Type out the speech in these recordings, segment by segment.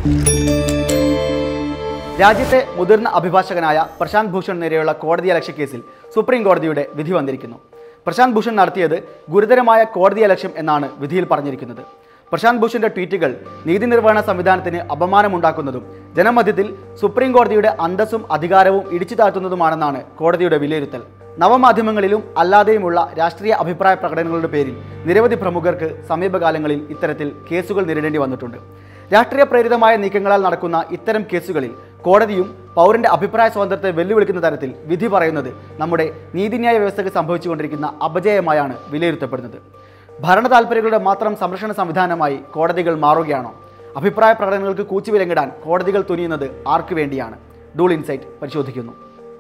രാജ്യത്തെ മുതിർന്ന അഭിഭാഷകനായ പ്രശാന്ത് ഭൂഷൺ നേരെയുള്ള കോടതിയലക്ഷ്യ കേസിൽ സുപ്രീം കോടതിയുടെ വിധി വന്നിരിക്കുന്നു പ്രശാന്ത് ഭൂഷൺ നടത്തിയത് ഗുരുതരമായ കോടതിയലക്ഷ്യം എന്നാണ് വിധിയിൽ പറഞ്ഞിരിക്കുന്നത് പ്രശാന്ത് ഭൂഷന്റെ ട്വീറ്റുകൾ നീതി നിർവഹണ സംവിധാനത്തിന് അപമാനമുണ്ടാക്കുന്നതും ജനമധ്യത്തിൽ സുപ്രീം കോടതിയുടെ അന്തസ്സും അധികാരവും ഇടിച്ചു താഴ്ത്തുന്നതുമാണെന്നാണ് കോടതിയുടെ വിലയിരുത്തൽ നവമാധ്യമങ്ങളിലും അല്ലാതെയുമുള്ള രാഷ്ട്രീയ അഭിപ്രായ പ്രകടനങ്ങളുടെ പേരിൽ നിരവധി പ്രമുഖർക്ക് സമീപകാലങ്ങളിൽ ഇത്തരത്തിൽ കേസുകൾ നേരിടേണ്ടി വന്നിട്ടുണ്ട് രാഷ്ട്രീയ പ്രേരിതമായ നീക്കങ്ങളാൽ നടക്കുന്ന ഇത്തരം കേസുകളിൽ കോടതിയും പൗരന്റെ അഭിപ്രായ സ്വാതന്ത്ര്യത്തെ വെല്ലുവിളിക്കുന്ന തരത്തിൽ വിധി പറയുന്നത് നമ്മുടെ നീതിന്യായ വ്യവസ്ഥയ്ക്ക് സംഭവിച്ചുകൊണ്ടിരിക്കുന്ന അപജയമായാണ് വിലയിരുത്തപ്പെടുന്നത് ഭരണ താൽപ്പര്യങ്ങളുടെ മാത്രം സംരക്ഷണ സംവിധാനമായി കോടതികൾ മാറുകയാണോ അഭിപ്രായ പ്രകടനങ്ങൾക്ക് കൂച്ചുവിലങ്ങിടാൻ കോടതികൾ തുനിയുന്നത് ആർക്കു വേണ്ടിയാണ് ഡൂൾ ഇൻസൈറ്റ് പരിശോധിക്കുന്നു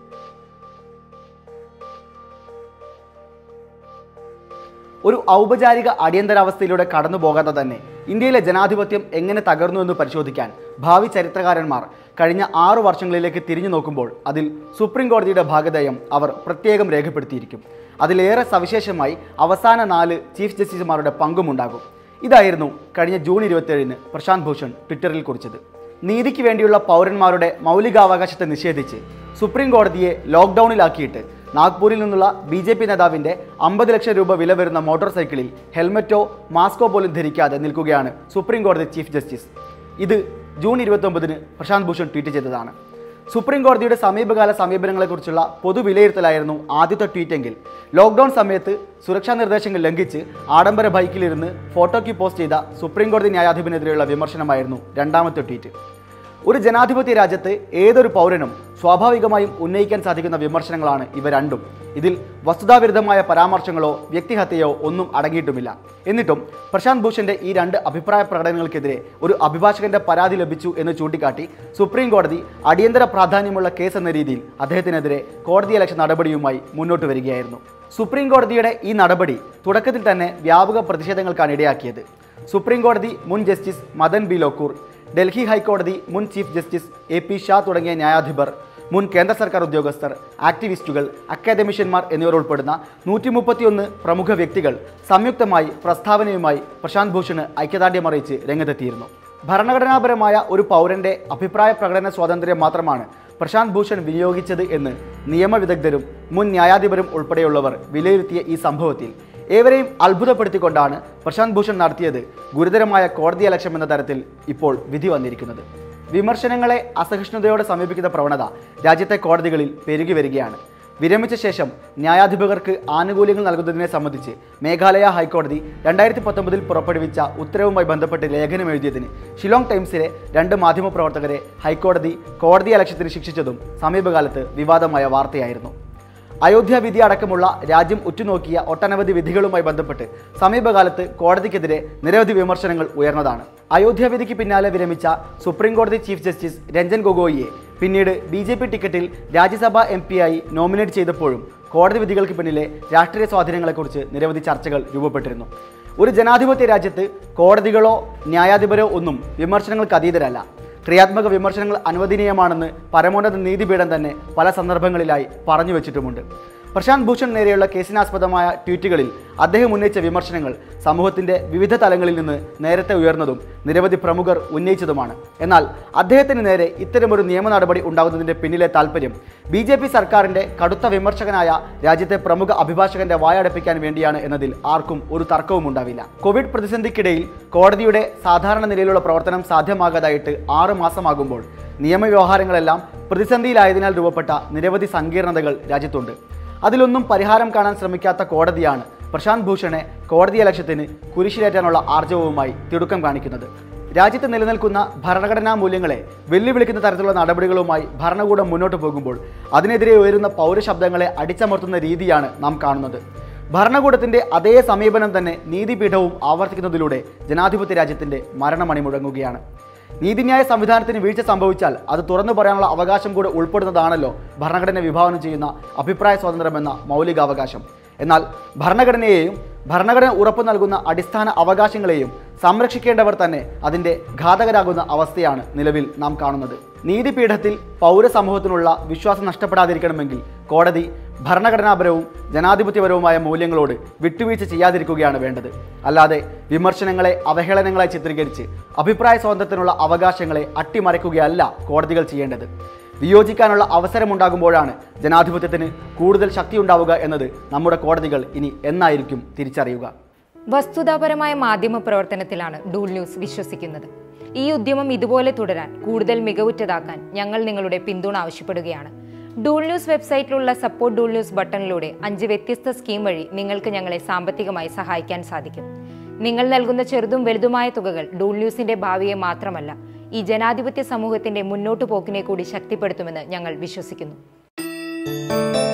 ഒരു ഔപചാരിക അടിയന്തരാവസ്ഥയിലൂടെ കടന്നു പോകാതെ തന്നെ ഇന്ത്യയിലെ ജനാധിപത്യം എങ്ങനെ തകർന്നു എന്ന് പരിശോധിക്കാൻ ഭാവി ചരിത്രകാരന്മാർ കഴിഞ്ഞ ആറു വർഷങ്ങളിലേക്ക് തിരിഞ്ഞു നോക്കുമ്പോൾ അതിൽ സുപ്രീം കോടതിയുടെ ഭാഗധേയം അവർ പ്രത്യേകം രേഖപ്പെടുത്തിയിരിക്കും അതിലേറെ സവിശേഷമായി അവസാന നാല് ചീഫ് ജസ്റ്റിസുമാരുടെ പങ്കുമുണ്ടാകും ഇതായിരുന്നു കഴിഞ്ഞ ജൂൺ ഇരുപത്തിയേഴിന് പ്രശാന്ത് ഭൂഷൺ ട്വിറ്ററിൽ കുറിച്ചത് നീതിക്ക് വേണ്ടിയുള്ള പൗരന്മാരുടെ മൗലികാവകാശത്തെ നിഷേധിച്ച് സുപ്രീം കോടതിയെ ലോക്ക്ഡൌണിലാക്കിയിട്ട് നാഗ്പൂരിൽ നിന്നുള്ള ബി ജെ പി നേതാവിന്റെ അമ്പത് ലക്ഷം രൂപ വില വരുന്ന മോട്ടോർ സൈക്കിളിൽ ഹെൽമറ്റോ മാസ്കോ പോലും ധരിക്കാതെ നിൽക്കുകയാണ് സുപ്രീം കോടതി ചീഫ് ജസ്റ്റിസ് ഇത് ജൂൺ ഇരുപത്തൊമ്പതിന് പ്രശാന്ത് ഭൂഷൺ ട്വീറ്റ് ചെയ്തതാണ് സുപ്രീം കോടതിയുടെ സമീപകാല സമീപനങ്ങളെക്കുറിച്ചുള്ള പൊതു വിലയിരുത്തലായിരുന്നു ആദ്യത്തെ ട്വീറ്റെങ്കിൽ ലോക്ക്ഡൌൺ സമയത്ത് സുരക്ഷാ നിർദ്ദേശങ്ങൾ ലംഘിച്ച് ആഡംബര ബൈക്കിലിരുന്ന് ഫോട്ടോയ്ക്ക് പോസ്റ്റ് ചെയ്ത സുപ്രീം കോടതി ന്യായാധിപനെതിരെയുള്ള വിമർശനമായിരുന്നു രണ്ടാമത്തെ ട്വീറ്റ് ഒരു ജനാധിപത്യ രാജ്യത്ത് ഏതൊരു പൗരനും സ്വാഭാവികമായും ഉന്നയിക്കാൻ സാധിക്കുന്ന വിമർശനങ്ങളാണ് ഇവ രണ്ടും ഇതിൽ വസ്തുതാവിരുദ്ധമായ പരാമർശങ്ങളോ വ്യക്തിഹത്യയോ ഒന്നും അടങ്ങിയിട്ടുമില്ല എന്നിട്ടും പ്രശാന്ത് ഭൂഷന്റെ ഈ രണ്ട് അഭിപ്രായ പ്രകടനങ്ങൾക്കെതിരെ ഒരു അഭിഭാഷകന്റെ പരാതി ലഭിച്ചു എന്ന് ചൂണ്ടിക്കാട്ടി സുപ്രീം കോടതി അടിയന്തര പ്രാധാന്യമുള്ള കേസ് എന്ന രീതിയിൽ അദ്ദേഹത്തിനെതിരെ കോടതിയലക്ഷ്യ നടപടിയുമായി മുന്നോട്ട് വരികയായിരുന്നു സുപ്രീം കോടതിയുടെ ഈ നടപടി തുടക്കത്തിൽ തന്നെ വ്യാപക പ്രതിഷേധങ്ങൾക്കാണ് ഇടയാക്കിയത് സുപ്രീം കോടതി മുൻ ജസ്റ്റിസ് മദൻ ബി ലോക്കൂർ ഡൽഹി ഹൈക്കോടതി മുൻ chief justice A P Shah തുടങ്ങിയ ന്യായാധിപർ മുൻ കേന്ദ്ര സർക്കാർ ഉദ്യോഗസ്ഥർ ആക്ടിവിസ്റ്റുകൾ അക്കാദമിഷ്യന്മാർ എന്നിവർ ഉൾപ്പെടുന്ന നൂറ്റി മുപ്പത്തിയൊന്ന് പ്രമുഖ വ്യക്തികൾ സംയുക്തമായി പ്രസ്താവനയുമായി പ്രശാന്ത് ഭൂഷണ് ഐക്യദാർഢ്യം അറിയിച്ച് രംഗത്തെത്തിയിരുന്നു ഭരണഘടനാപരമായ ഒരു പൗരന്റെ അഭിപ്രായ പ്രകടന സ്വാതന്ത്ര്യം മാത്രമാണ് പ്രശാന്ത് ഭൂഷൺ വിനിയോഗിച്ചത് എന്ന് നിയമവിദഗ്ധരും മുൻ ന്യായാധിപരും ഉൾപ്പെടെയുള്ളവർ വിലയിരുത്തിയ ഈ സംഭവത്തിൽ ഏവരെയും അത്ഭുതപ്പെടുത്തിക്കൊണ്ടാണ് പ്രശാന്ത് ഭൂഷൺ നടത്തിയത് ഗുരുതരമായ കോടതി ലക്ഷ്യം എന്ന തരത്തിൽ ഇപ്പോൾ വിധി വന്നിരിക്കുന്നത് വിമർശനങ്ങളെ അസഹിഷ്ണുതയോടെ സമീപിക്കുന്ന പ്രവണത രാജ്യത്തെ കോടതികളിൽ പെരുകി വരികയാണ് വിരമിച്ച ശേഷം ന്യായാധിപകർക്ക് ആനുകൂല്യങ്ങൾ നൽകുന്നതിനെ സംബന്ധിച്ച് മേഘാലയ ഹൈക്കോടതി രണ്ടായിരത്തി പത്തൊമ്പതിൽ പുറപ്പെടുവിച്ച ഉത്തരവുമായി ബന്ധപ്പെട്ട് ലേഖനം എഴുതിയതിന് ഷിലോങ് ടൈംസിലെ രണ്ട് മാധ്യമപ്രവർത്തകരെ ഹൈക്കോടതി കോടതി അലക്ഷ്യത്തിന് ശിക്ഷിച്ചതും സമീപകാലത്ത് വിവാദമായ വാർത്തയായിരുന്നു അയോധ്യ വിധി അടക്കമുള്ള രാജ്യം ഉറ്റുനോക്കിയ ഒട്ടനവധി വിധികളുമായി ബന്ധപ്പെട്ട് സമീപകാലത്ത് കോടതിക്കെതിരെ നിരവധി വിമർശനങ്ങൾ ഉയർന്നതാണ് അയോധ്യ വിധിക്ക് പിന്നാലെ വിരമിച്ച സുപ്രീം കോടതി ചീഫ് ജസ്റ്റിസ് രഞ്ജൻ ഗൊഗോയിയെ പിന്നീട് ബി ജെ പി ടിക്കറ്റിൽ രാജ്യസഭാ എം ആയി നോമിനേറ്റ് ചെയ്തപ്പോഴും കോടതി വിധികൾക്ക് പിന്നിലെ രാഷ്ട്രീയ സ്വാധീനങ്ങളെക്കുറിച്ച് നിരവധി ചർച്ചകൾ രൂപപ്പെട്ടിരുന്നു ഒരു ജനാധിപത്യ രാജ്യത്ത് കോടതികളോ ന്യായാധിപരോ ഒന്നും വിമർശനങ്ങൾക്ക് അതീതരല്ല ക്രിയാത്മക വിമർശനങ്ങൾ അനുവദനീയമാണെന്ന് പരമോന്നത നീതിപീഠം തന്നെ പല സന്ദർഭങ്ങളിലായി പറഞ്ഞു വെച്ചിട്ടുമുണ്ട് പ്രശാന്ത് ഭൂഷൺ നേരെയുള്ള കേസിനാസ്പദമായ ട്വീറ്റുകളിൽ അദ്ദേഹം ഉന്നയിച്ച വിമർശനങ്ങൾ സമൂഹത്തിന്റെ വിവിധ തലങ്ങളിൽ നിന്ന് നേരത്തെ ഉയർന്നതും നിരവധി പ്രമുഖർ ഉന്നയിച്ചതുമാണ് എന്നാൽ അദ്ദേഹത്തിന് നേരെ ഇത്തരമൊരു നിയമ നടപടി ഉണ്ടാകുന്നതിന്റെ പിന്നിലെ താല്പര്യം ബി ജെ പി സർക്കാരിന്റെ കടുത്ത വിമർശകനായ രാജ്യത്തെ പ്രമുഖ അഭിഭാഷകന്റെ വായടപ്പിക്കാൻ വേണ്ടിയാണ് എന്നതിൽ ആർക്കും ഒരു തർക്കവും ഉണ്ടാവില്ല കോവിഡ് പ്രതിസന്ധിക്കിടയിൽ കോടതിയുടെ സാധാരണ നിലയിലുള്ള പ്രവർത്തനം സാധ്യമാകാതായിട്ട് ആറ് മാസമാകുമ്പോൾ നിയമവ്യവഹാരങ്ങളെല്ലാം പ്രതിസന്ധിയിലായതിനാൽ രൂപപ്പെട്ട നിരവധി സങ്കീർണതകൾ രാജ്യത്തുണ്ട് അതിലൊന്നും പരിഹാരം കാണാൻ ശ്രമിക്കാത്ത കോടതിയാണ് പ്രശാന്ത് ഭൂഷണെ കോടതി ലക്ഷ്യത്തിന് കുരിശിലേറ്റാനുള്ള ആർജവവുമായി തിടുക്കം കാണിക്കുന്നത് രാജ്യത്ത് നിലനിൽക്കുന്ന ഭരണഘടനാ മൂല്യങ്ങളെ വെല്ലുവിളിക്കുന്ന തരത്തിലുള്ള നടപടികളുമായി ഭരണകൂടം മുന്നോട്ട് പോകുമ്പോൾ അതിനെതിരെ ഉയരുന്ന പൗരശബ്ദങ്ങളെ അടിച്ചമർത്തുന്ന രീതിയാണ് നാം കാണുന്നത് ഭരണകൂടത്തിന്റെ അതേ സമീപനം തന്നെ നീതിപീഠവും ആവർത്തിക്കുന്നതിലൂടെ ജനാധിപത്യ രാജ്യത്തിന്റെ മരണമണി മുഴങ്ങുകയാണ് നീതിന്യായ സംവിധാനത്തിന് വീഴ്ച സംഭവിച്ചാൽ അത് തുറന്നു പറയാനുള്ള അവകാശം കൂടെ ഉൾപ്പെടുന്നതാണല്ലോ ഭരണഘടന വിഭാവനം ചെയ്യുന്ന അഭിപ്രായ സ്വാതന്ത്ര്യമെന്ന മൗലികാവകാശം എന്നാൽ ഭരണഘടനയെയും ഭരണഘടന ഉറപ്പു നൽകുന്ന അടിസ്ഥാന അവകാശങ്ങളെയും സംരക്ഷിക്കേണ്ടവർ തന്നെ അതിൻ്റെ ഘാതകരാകുന്ന അവസ്ഥയാണ് നിലവിൽ നാം കാണുന്നത് നീതിപീഠത്തിൽ പൗരസമൂഹത്തിനുള്ള വിശ്വാസം നഷ്ടപ്പെടാതിരിക്കണമെങ്കിൽ കോടതി ഭരണഘടനാപരവും ജനാധിപത്യപരവുമായ മൂല്യങ്ങളോട് വിട്ടുവീഴ്ച ചെയ്യാതിരിക്കുകയാണ് വേണ്ടത് അല്ലാതെ വിമർശനങ്ങളെ അവഹേളനങ്ങളായി ചിത്രീകരിച്ച് അഭിപ്രായ സ്വാതന്ത്ര്യത്തിനുള്ള അവകാശങ്ങളെ അട്ടിമറിക്കുകയല്ല കോടതികൾ ചെയ്യേണ്ടത് വിയോജിക്കാനുള്ള അവസരമുണ്ടാകുമ്പോഴാണ് ജനാധിപത്യത്തിന് കൂടുതൽ ശക്തിയുണ്ടാവുക എന്നത് നമ്മുടെ കോടതികൾ ഇനി എന്നായിരിക്കും തിരിച്ചറിയുക വസ്തുതാപരമായ മാധ്യമ പ്രവർത്തനത്തിലാണ് ഡൂൾ ന്യൂസ് വിശ്വസിക്കുന്നത് ഈ ഉദ്യമം ഇതുപോലെ തുടരാൻ കൂടുതൽ മികവുറ്റതാക്കാൻ ഞങ്ങൾ നിങ്ങളുടെ പിന്തുണ ആവശ്യപ്പെടുകയാണ് ഡൂൾ ന്യൂസ് വെബ്സൈറ്റിലുള്ള സപ്പോർട്ട് ഡൂൾ ന്യൂസ് ബട്ടണിലൂടെ അഞ്ച് വ്യത്യസ്ത സ്കീം വഴി നിങ്ങൾക്ക് ഞങ്ങളെ സാമ്പത്തികമായി സഹായിക്കാൻ സാധിക്കും നിങ്ങൾ നൽകുന്ന ചെറുതും വലുതുമായ തുകകൾ ഡൂൾ ന്യൂസിന്റെ ഭാവിയെ മാത്രമല്ല ഈ ജനാധിപത്യ സമൂഹത്തിന്റെ മുന്നോട്ടു പോക്കിനെ കൂടി ശക്തിപ്പെടുത്തുമെന്ന് ഞങ്ങൾ വിശ്വസിക്കുന്നു